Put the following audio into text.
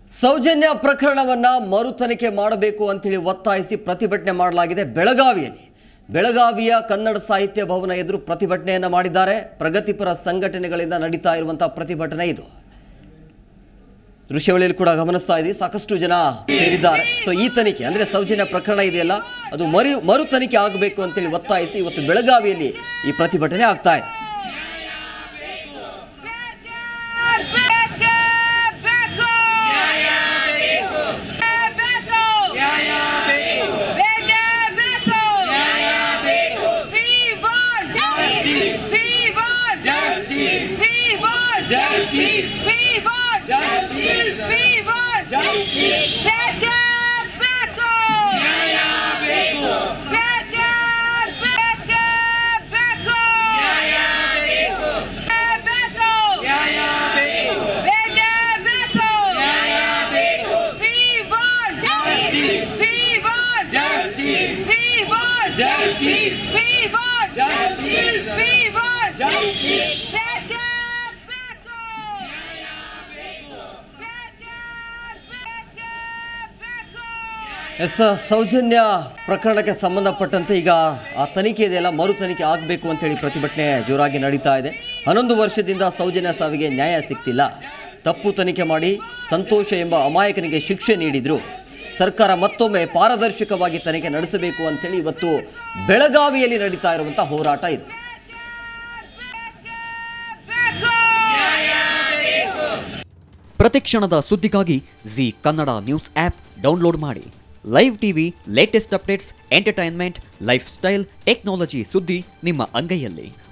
ಸೌಜನ್ಯ ಪ್ರಕರಣವನ್ನ ಮರು ತನಿಖೆ ಮಾಡಬೇಕು ಅಂತೇಳಿ ಒತ್ತಾಯಿಸಿ ಪ್ರತಿಭಟನೆ ಮಾಡಲಾಗಿದೆ ಬೆಳಗಾವಿಯಲ್ಲಿ ಬೆಳಗಾವಿಯ ಕನ್ನಡ ಸಾಹಿತ್ಯ ಭವನ ಎದುರು ಪ್ರತಿಭಟನೆಯನ್ನ ಮಾಡಿದ್ದಾರೆ ಪ್ರಗತಿಪರ ಸಂಘಟನೆಗಳಿಂದ ನಡೀತಾ ಇರುವಂತಹ ಪ್ರತಿಭಟನೆ ಇದು ದೃಶ್ಯಾವಳಿಯಲ್ಲಿ ಕೂಡ ಗಮನಿಸ್ತಾ ಇದ್ದೀವಿ ಸಾಕಷ್ಟು ಜನ ಸೇರಿದ್ದಾರೆ ಸೊ ಈ ತನಿಖೆ ಅಂದ್ರೆ ಸೌಜನ್ಯ ಪ್ರಕರಣ ಇದೆಯಲ್ಲ ಅದು ಮರು ಮರು ತನಿಖೆ ಆಗಬೇಕು ಅಂತೇಳಿ ಒತ್ತಾಯಿಸಿ ಇವತ್ತು ಬೆಳಗಾವಿಯಲ್ಲಿ ಈ ಪ್ರತಿಭಟನೆ ಆಗ್ತಾ ಇದೆ ಎಸ್ ಸೌಜನ್ಯ ಪ್ರಕರಣಕ್ಕೆ ಸಂಬಂಧಪಟ್ಟಂತೆ ಈಗ ಆ ತನಿಖೆ ಇದೆಯಲ್ಲ ಮರು ತನಿಖೆ ಆಗಬೇಕು ಅಂತೇಳಿ ಪ್ರತಿಭಟನೆ ಜೋರಾಗಿ ನಡೀತಾ ಇದೆ ಹನ್ನೊಂದು ವರ್ಷದಿಂದ ಸೌಜನ್ಯ ಸಾವಿಗೆ ನ್ಯಾಯ ಸಿಗ್ತಿಲ್ಲ ತಪ್ಪು ತನಿಖೆ ಮಾಡಿ ಸಂತೋಷ ಎಂಬ ಅಮಾಯಕನಿಗೆ ಶಿಕ್ಷೆ ನೀಡಿದ್ರು ಸರ್ಕಾರ ಮತ್ತೊಮ್ಮೆ ಪಾರದರ್ಶಕವಾಗಿ ತನಿಖೆ ನಡೆಸಬೇಕು ಅಂತೇಳಿ ಇವತ್ತು ಬೆಳಗಾವಿಯಲ್ಲಿ ನಡೀತಾ ಇರುವಂಥ ಹೋರಾಟ ಇದು ಪ್ರತಿಕ್ಷಣದ ಸುದ್ದಿಗಾಗಿ Zee Kannada news app download ಮಾಡಿ live TV latest updates entertainment lifestyle technology ಸುದ್ದಿ ನಿಮ್ಮ ಅಂಗೈಯಲ್ಲಿ